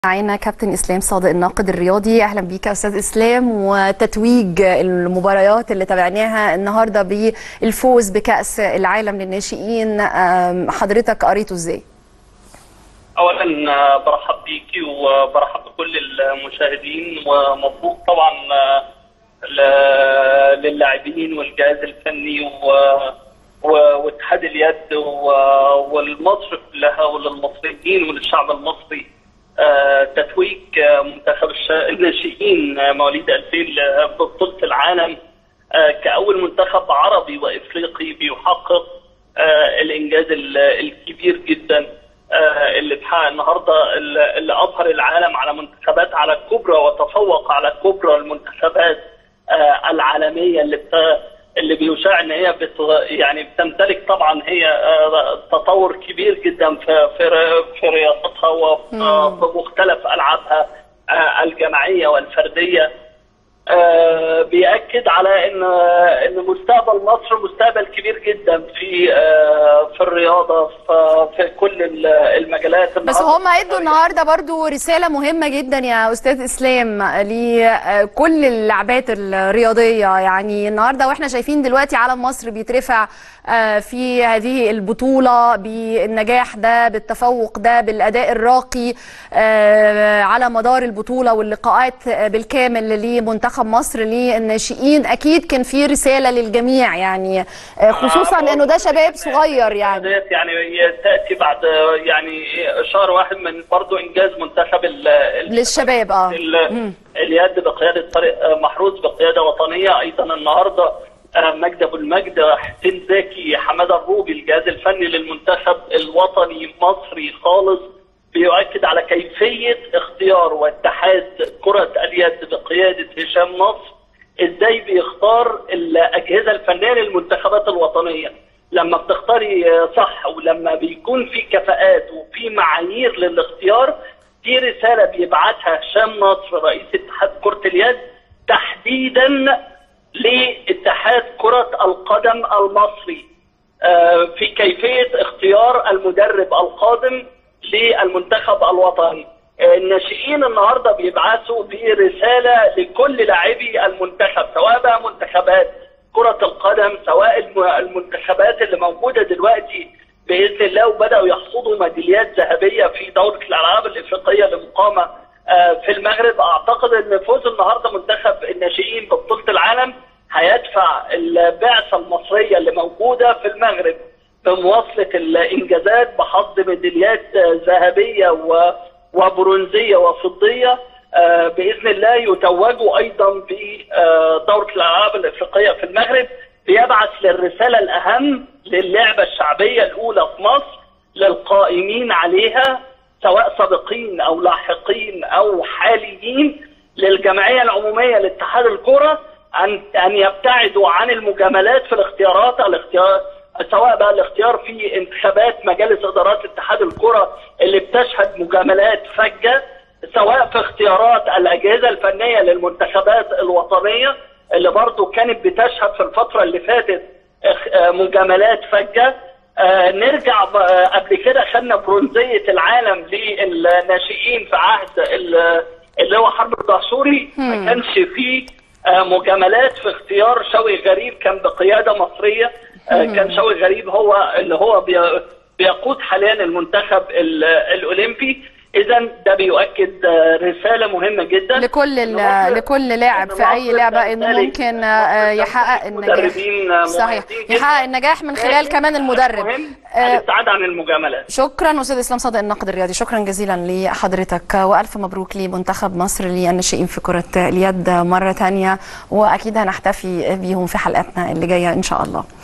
معانا كابتن اسلام صادق الناقد الرياضي اهلا بيك يا استاذ اسلام وتتويج المباريات اللي تابعناها النهارده بالفوز بكاس العالم للناشئين حضرتك قريته ازاي؟ اولا برحب بيكي وبرحب بكل المشاهدين ومبروك طبعا للاعبين والجهاز الفني واتحاد اليد والمصر كلها وللمصريين وللشعب المصري تتويج منتخب الناشئين مواليد 2000 ببطوله العالم كاول منتخب عربي وافريقي بيحقق الانجاز الكبير جدا اللي اتحقق النهارده اللي اظهر العالم على منتخبات على الكبرى وتفوق على كبرى المنتخبات العالميه اللي اللي بيشاع ان هي بت يعني بتمتلك طبعا هي تطور كبير جدا في في في رياضتها وفي مختلف العابها الجماعيه والفرديه بيأكد على ان ان مستقبل مصر مستقبل كبير جدا في في الرياضه في كل المجالات بس هم ادوا النهارده برضو رساله مهمه جدا يا استاذ اسلام لكل اللعبات الرياضيه يعني النهارده واحنا شايفين دلوقتي علم مصر بيترفع في هذه البطوله بالنجاح ده بالتفوق ده بالاداء الراقي على مدار البطوله واللقاءات بالكامل لمنتخب مصر للناشئين اكيد كان في رساله للجميع يعني خصوصا انه ده شباب صغير يعني يعني تاتي بعد يعني شهر واحد من برضه انجاز منتخب للشباب اه اليد بقياده طارق محروس بقياده وطنيه ايضا النهارده مجدي ابو المجد حسين زكي حماده الروبي الجهاز الفني للمنتخب الوطني مصري خالص بيؤكد على كيفيه اختيار واتحاد كره اليد بقياده هشام نصر ازاي بيختار الاجهزه الفنيه للمنتخبات الوطنيه لما بتختاري صح ولما بيكون في كفاءات وفي معايير للاختيار دي رساله بيبعتها هشام نصر رئيس اتحاد كره اليد تحديدا لاتحاد كرة القدم المصري في كيفية اختيار المدرب القادم للمنتخب الوطني الناشئين النهاردة بيبعثوا برسالة لكل لاعبي المنتخب سواء بقى منتخبات كرة القدم سواء المنتخبات اللي موجودة دلوقتي بإذن الله وبدأوا يحصدوا ميداليات ذهبية في دورة الألعاب الإفريقية لمقامة في المغرب اعتقد ان فوز النهارده منتخب الناشئين ببطوله العالم هيدفع البعثه المصريه اللي موجوده في المغرب بمواصله الانجازات بحصد ميداليات ذهبيه وبرونزيه وفضيه باذن الله يتوجوا ايضا بدوره الالعاب الافريقيه في المغرب بيبعث للرساله الاهم للعبه الشعبيه الاولى في مصر للقائمين عليها سواء سابقين او لاحقين او حاليين للجمعيه العموميه لاتحاد الكره ان ان يبتعدوا عن المجاملات في الاختيارات الاختيار سواء بقى الاختيار في انتخابات مجالس ادارات اتحاد الكره اللي بتشهد مجاملات فجه سواء في اختيارات الاجهزه الفنيه للمنتخبات الوطنيه اللي برضو كانت بتشهد في الفتره اللي فاتت مجاملات فجه آه نرجع قبل كده خدنا برونزيه العالم للناشئين في عهد اللي هو حرب الدهشوري ما كانش فيه آه مجاملات في اختيار شوقي غريب كان بقياده مصريه آه كان شوقي غريب هو اللي هو بيقود حاليا المنتخب الاولمبي اذا ده بيؤكد رساله مهمه جدا لكل لكل لاعب في اي لعبه انه ممكن يحقق النجاح صحيح يحقق النجاح من خلال كمان المدرب الابتعاد عن المجاملات شكرا استاذ اسلام صادق الناقد الرياضي شكرا جزيلا لحضرتك والف مبروك لمنتخب مصر للناشئين في كره اليد مره ثانيه واكيد هنحتفي بيهم في حلقاتنا اللي جايه ان شاء الله